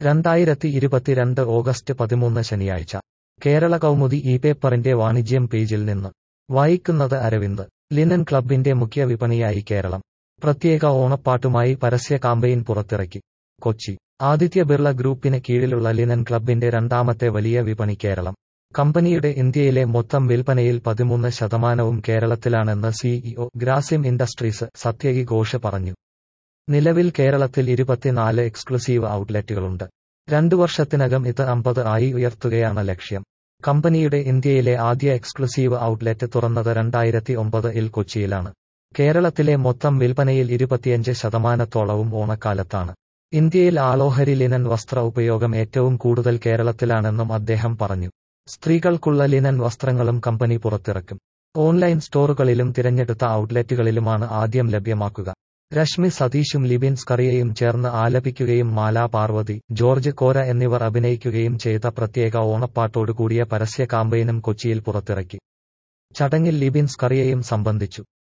രണ്ടായിരത്തി ഇരുപത്തിരണ്ട് ഓഗസ്റ്റ് പതിമൂന്ന് ശനിയാഴ്ച കേരള കൗമുദി ഈ പേപ്പറിന്റെ വാണിജ്യം പേജിൽ നിന്ന് വായിക്കുന്നത് അരവിന്ദ് ലിനൻ ക്ലബിന്റെ മുഖ്യ വിപണിയായി കേരളം പ്രത്യേക ഓണപ്പാട്ടുമായി പരസ്യ കാമ്പയിൻ പുറത്തിറക്കി കൊച്ചി ആദിത്യ ബിർള ഗ്രൂപ്പിന് കീഴിലുള്ള ലിനൻ ക്ലബിന്റെ രണ്ടാമത്തെ വലിയ വിപണി കേരളം കമ്പനിയുടെ ഇന്ത്യയിലെ മൊത്തം വിൽപ്പനയിൽ പതിമൂന്ന് ശതമാനവും കേരളത്തിലാണെന്ന് സിഇഒ ഗ്രാസിം ഇൻഡസ്ട്രീസ് സത്യകി ഘോഷ് പറഞ്ഞു നിലവിൽ കേരളത്തിൽ ഇരുപത്തിനാല് എക്സ്ക്ലൂസീവ് ഔട്ട്ലെറ്റുകളുണ്ട് രണ്ടു വർഷത്തിനകം ഇത് അമ്പത് ആയി ഉയർത്തുകയാണ് ലക്ഷ്യം കമ്പനിയുടെ ഇന്ത്യയിലെ ആദ്യ എക്സ്ക്ലൂസീവ് ഔട്ട്ലെറ്റ് തുറന്നത് രണ്ടായിരത്തി ഒമ്പത് ഇൽ കൊച്ചിയിലാണ് കേരളത്തിലെ മൊത്തം വിൽപ്പനയിൽ ഇരുപത്തിയഞ്ച് ശതമാനത്തോളവും ഓണക്കാലത്താണ് ഇന്ത്യയിൽ ആളോഹരി ലിനൻ വസ്ത്ര ഉപയോഗം ഏറ്റവും കൂടുതൽ കേരളത്തിലാണെന്നും അദ്ദേഹം പറഞ്ഞു സ്ത്രീകൾക്കുള്ള ലിനൻ വസ്ത്രങ്ങളും കമ്പനി പുറത്തിറക്കും ഓൺലൈൻ സ്റ്റോറുകളിലും തിരഞ്ഞെടുത്ത ഔട്ട്ലെറ്റുകളിലുമാണ് ആദ്യം ലഭ്യമാക്കുക രശ്മി സതീഷും ലിബിൻ സ്കറിയയും ചേർന്ന് ആലപിക്കുകയും മാല പാർവതി ജോർജ് കോര എന്നിവർ അഭിനയിക്കുകയും ചെയ്ത പ്രത്യേക ഓണപ്പാട്ടോടുകൂടിയ പരസ്യ കാമ്പയിനും കൊച്ചിയിൽ പുറത്തിറക്കി ചടങ്ങിൽ ലിബിൻ സ്കറിയയും സംബന്ധിച്ചു